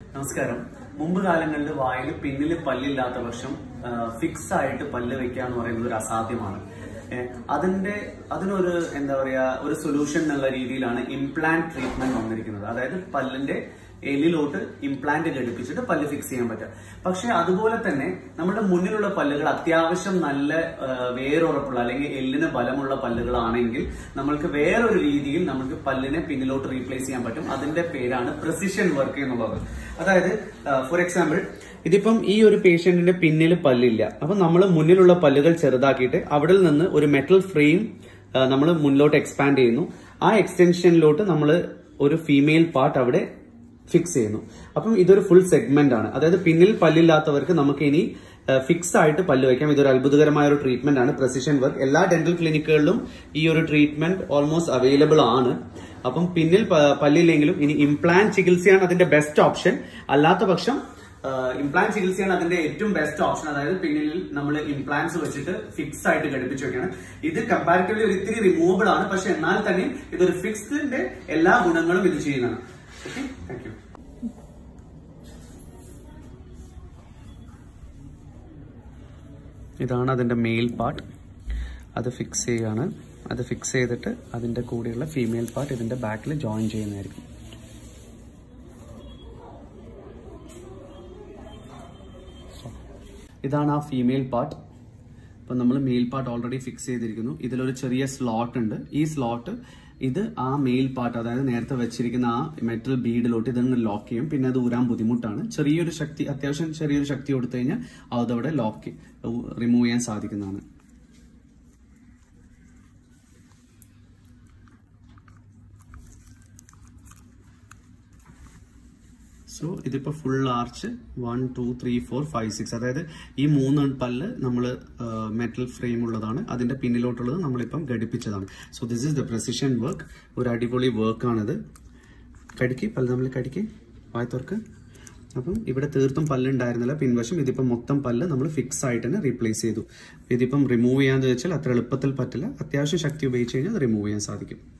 നമസ്കാരം മുമ്പ് കാലങ്ങളിൽ വായിൽ പിന്നിൽ പല്ലില്ലാത്ത പക്ഷം ഫിക്സ് ആയിട്ട് പല്ല് വെക്കുക എന്ന് പറയുന്നത് ഒരു അസാധ്യമാണ് ഏ, അതിന്റെ അതിനൊരു എന്താ പറയാ ഒരു സൊല്യൂഷൻ എന്നുള്ള രീതിയിലാണ് ഇംപ്ലാന്റ് ട്രീറ്റ്മെന്റ് വന്നിരിക്കുന്നത് അതായത് പല്ലിന്റെ എല്ലിലോട്ട് ഇംപ്ലാന്റ് ഘടിപ്പിച്ചിട്ട് പല്ല് ഫിക്സ് ചെയ്യാൻ പറ്റുക പക്ഷെ അതുപോലെ തന്നെ നമ്മുടെ മുന്നിലുള്ള പല്ലുകൾ അത്യാവശ്യം നല്ല ആ, വേരുറപ്പുള്ള അല്ലെങ്കിൽ എല്ലിന് ബലമുള്ള പല്ലുകളാണെങ്കിൽ നമ്മൾക്ക് വേറൊരു രീതിയിൽ നമുക്ക് പല്ലിനെ പിന്നിലോട്ട് റീപ്ലേസ് ചെയ്യാൻ പറ്റും അതിന്റെ പേരാണ് പ്രസിഷൻ വർക്ക് എന്നുള്ളത് അതായത് ഫോർ എക്സാമ്പിൾ ഇതിപ്പം ഈ ഒരു പേഷ്യന്റിന്റെ പിന്നിൽ പല്ലില്ല അപ്പൊ നമ്മൾ മുന്നിലുള്ള പല്ലുകൾ ചെറുതാക്കിയിട്ട് അവിടെ നിന്ന് ഒരു മെറ്റൽ ഫ്രെയിം നമ്മൾ മുന്നിലോട്ട് എക്സ്പാൻഡ് ചെയ്യുന്നു ആ എക്സ്റ്റൻഷനിലോട്ട് നമ്മൾ ഒരു ഫീമെയിൽ പാർട്ട് അവിടെ ഫിക്സ് ചെയ്യുന്നു അപ്പം ഇതൊരു ഫുൾ സെഗ്മെന്റ് ആണ് അതായത് പിന്നിൽ പല്ലില്ലാത്തവർക്ക് നമുക്ക് ഇനി ഫിക്സ് ആയിട്ട് പല്ല് വയ്ക്കാം ഇതൊരു അത്ഭുതകരമായ ഒരു ട്രീറ്റ്മെന്റ് ആണ് പ്രസിഷൻ വർക്ക് എല്ലാ ഡെന്റൽ ക്ലിനിക്കുകളിലും ഈ ഒരു ട്രീറ്റ്മെന്റ് ഓൾമോസ്റ്റ് അവൈലബിൾ ആണ് അപ്പം പിന്നിൽ പ- പല്ലില്ലെങ്കിലും ഇനി ഇംപ്ലാന്റ് ചികിത്സയാണ് അതിന്റെ ബെസ്റ്റ് ഓപ്ഷൻ അല്ലാത്ത പക്ഷം ഇംപ്ലാന്റ് ചികിത്സയാണ് അതിന്റെ ഏറ്റവും ബെസ്റ്റ് ഓപ്ഷൻ അതായത് പിന്നിൽ നമ്മൾ ഇംപ്ലാന്റ്സ് വെച്ചിട്ട് ഫിക്സ് ആയിട്ട് ഘടിപ്പിച്ച് വെക്കുകയാണ് ഇത് കമ്പാരിറ്റീവ്ലി ഒരു ഇത്തിരി റിമൂവബിൾ ആണ് പക്ഷെ എന്നാൽ തന്നെ ഇതൊരു ഫിക്സ്ഡിന്റെ എല്ലാ ഗുണങ്ങളും ഇത് ചെയ്യുന്നതാണ് ഓക്കെ താങ്ക് യു ഇതാണ് അതിന്റെ മെയിൽ പാർട്ട് അത് ഫിക്സ് ചെയ്യുകയാണ് അത് ഫിക്സ് ചെയ്തിട്ട് അതിന്റെ കൂടെയുള്ള ഫീമെയിൽ പാർട്ട് ഇതിന്റെ ബാക്കിൽ ജോയിൻ ചെയ്യുന്നതായിരിക്കും ഇതാണ് ആ ഫീമെയിൽ പാർട്ട് ഇപ്പൊ നമ്മൾ മെയിൽ പാർട്ട് ഓൾറെഡി ഫിക്സ് ചെയ്തിരിക്കുന്നു ഇതിലൊരു ചെറിയ സ്ലോട്ട് ഉണ്ട് ഈ സ്ലോട്ട് ഇത് ആ മെയിൽ പാർട്ട് അതായത് നേരത്തെ വെച്ചിരിക്കുന്ന ആ മെറ്റൽ ബീഡിലോട്ട് ഇതങ്ങ് ലോക്ക് ചെയ്യും പിന്നെ അത് ഊരാൻ ബുദ്ധിമുട്ടാണ് ചെറിയൊരു ശക്തി അത്യാവശ്യം ചെറിയൊരു ശക്തി കൊടുത്തു കഴിഞ്ഞാൽ അതവിടെ ലോക്ക് റിമൂവ് ചെയ്യാൻ സാധിക്കുന്നതാണ് സോ ഇതിപ്പോ full arch one two three four five six അതായത് ഈ മൂന്ന് പല്ല് നമ്മൾ മെറ്റൽ ഫ്രെയിം ഉള്ളതാണ് അതിന്റെ പിന്നിലോട്ടുള്ളത് നമ്മളിപ്പം ഘടിപ്പിച്ചതാണ് so this is the precision work ഒരു അടിപൊളി വർക്കാണിത് കടിക്ക് പല്ല് നമ്മൾ കടിക്ക് വായത്തോർക്ക് അപ്പം ഇവിടെ തീർത്തും പല്ല് ഉണ്ടായിരുന്നില്ല പിൻവശം ഇതിപ്പം മൊത്തം പല്ല് നമ്മൾ ഫിക്സ് ആയിട്ട് തന്നെ റീപ്ലേസ് ചെയ്തു ഇതിപ്പം റിമൂവ് ചെയ്യാന്ന് വെച്ചാൽ അത്ര എളുപ്പത്തിൽ പറ്റില്ല അത്യാവശ്യം ശക്തി ഉപയോഗിച്ച് കഴിഞ്ഞാൽ റിമൂവ് ചെയ്യാൻ സാധിക്കും